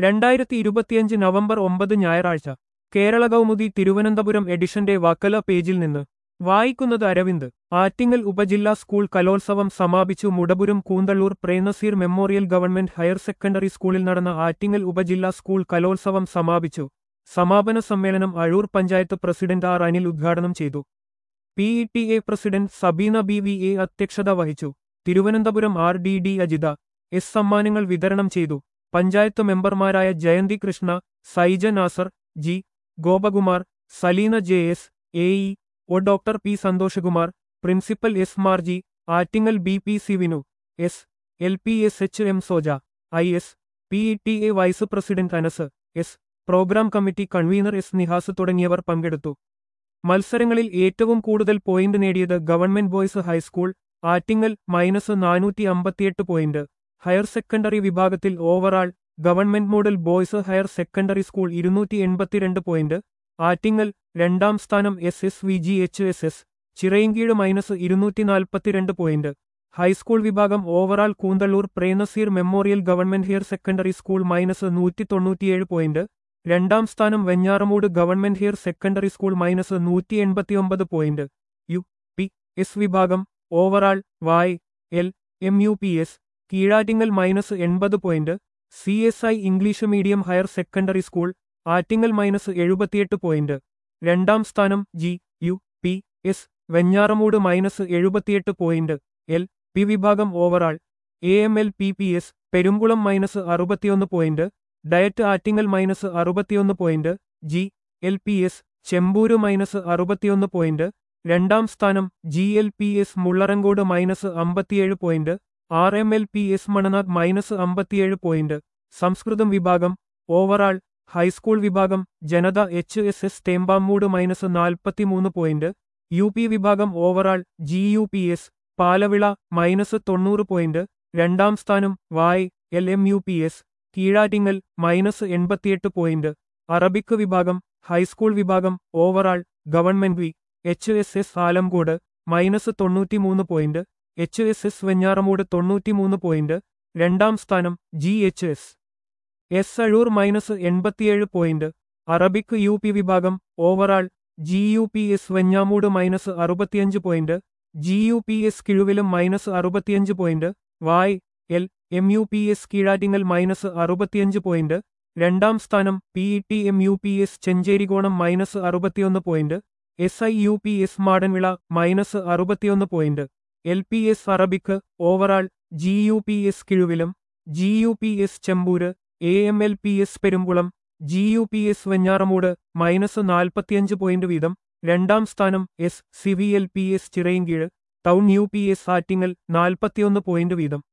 രണ്ടായിരത്തി ഇരുപത്തിയഞ്ച് നവംബർ ഒമ്പത് ഞായറാഴ്ച കേരള കൗമുദി തിരുവനന്തപുരം എഡിഷന്റെ വക്കല പേജിൽ നിന്ന് വായിക്കുന്നത് അരവിന്ദ് ആറ്റിങ്ങൽ ഉപജില്ലാ സ്കൂൾ കലോത്സവം സമാപിച്ചു Mudapuram Koonthalloor Prem Nazir memorial government higher secondary സ്കൂളിൽ നടന്ന ആറ്റിങ്ങൽ ഉപജില്ലാ സ്കൂൾ കലോത്സവം സമാപിച്ചു സമാപന സമ്മേളനം അഴൂർ പഞ്ചായത്ത് പ്രസിഡന്റ് ആർ അനിൽ ഉദ്ഘാടനം ചെയ്തു P E T A president Sabeena B V A അധ്യക്ഷത വഹിച്ചു Thiruvananthapuram R D D Ajitha S സമ്മാനങ്ങൾ വിതരണം ചെയ്തു പഞ്ചായത്ത് മെമ്പർമാരായ Jayanthi Krishna Saija Nasar G Gopakumar Salina J S A E O doctor P Santhoshkumar principal S Marji Attingal B P സിവിനു S L P S H M Soja I S P E T A vice president Anas S program committee convener S Nihas തുടങ്ങിയവർ പങ്കെടുത്തു മത്സരങ്ങളിൽ ഏറ്റവും കൂടുതൽ point നേടിയത് government boys high school Attingal minus നാനൂറ്റി അമ്പത്തിയെട്ട് point higher secondary വിഭാഗത്തിൽ overall government model boys higher secondary school ഇരുന്നൂറ്റി എൺപത്തിരണ്ട് പോയിന്റ് ആറ്റിങ്ങൽ രണ്ടാം സ്ഥാനം S S V G H S S Chirayinkeezhu minus ഇരുന്നൂറ്റി നാൽപ്പത്തിരണ്ട് പോയിന്റ് ഹൈസ്കൂൾ വിഭാഗം overall Koonthallur പ്രേനസീർ memorial government higher secondary school minus നൂറ്റി തൊണ്ണൂറ്റിയേഴ് പോയിന്റ് രണ്ടാം സ്ഥാനം Venjaramoodu government higher secondary school minus നൂറ്റി എൺപത്തിയൊമ്പത് പോയിന്റ് യു പി എസ് വിഭാഗം overall Y L M U P S Keezhattingal minus എൺപത് point C S I English medium higher secondary school Attingal minus എഴുപത്തിയെട്ട് point രണ്ടാം സ്ഥാനം G U P S Venjaramoodu minus എഴുപത്തിയെട്ട് point L P വിഭാഗം overall A M L P P S Perumpulam minus അറുപത്തിയൊന്ന് point DIET Attingal minus അറുപത്തിയൊന്ന് point G L P S Chempoor minus അറുപത്തിയൊന്ന് point രണ്ടാം സ്ഥാനം G L P S Mullarankode minus അമ്പത്തിയേഴ് point R M L P S Mananath minus അമ്പത്തിയേഴ് point സംസ്കൃതം വിഭാഗം overall high school വിഭാഗം Janatha H S S Thempamoodu minus നാൽപ്പത്തിമൂന്ന് പോയിന്റ് യു പി വിഭാഗം overall G U P S Palavila minus തൊണ്ണൂറ് പോയിന്റ് രണ്ടാം സ്ഥാനം Y L M U P S Keezhattingal minus എൺപത്തിയെട്ട് പോയിന്റ് അറബിക് വിഭാഗം ഹൈസ്കൂൾ വിഭാഗം overall government V H S S Alamcode minus തൊണ്ണൂറ്റിമൂന്ന് point H S S Venjaramoodu തൊണ്ണൂറ്റിമൂന്ന് point രണ്ടാം സ്ഥാനം G H S S Azhoor minus എൺപത്തിയേഴ് പോയിന്റ് അറബിക് യു പി വിഭാഗം overall G U P S വെഞ്ഞാമൂട് മൈനസ് അറുപത്തിയഞ്ച് point G U P S Kizhuvilam minus അറുപത്തിയഞ്ച് point Y L M U P S Keezhattingal minus അറുപത്തിയഞ്ച് point രണ്ടാം സ്ഥാനം P E T M U P S Chencherikonam minus അറുപത്തിയൊന്ന് point S I U P S Madanvila minus അറുപത്തിയൊന്ന് point L P S Arabic overall G U P S Kizhuvilam G U P S Chempoor A M L P S Perumpulam G U P S Venjaramoodu minus നാൽപ്പത്തിയഞ്ച് point വീതം രണ്ടാം സ്ഥാനം S C V L P S Chirayinkeezhu town U P S Attingal നാൽപ്പത്തിയൊന്ന് point വീതം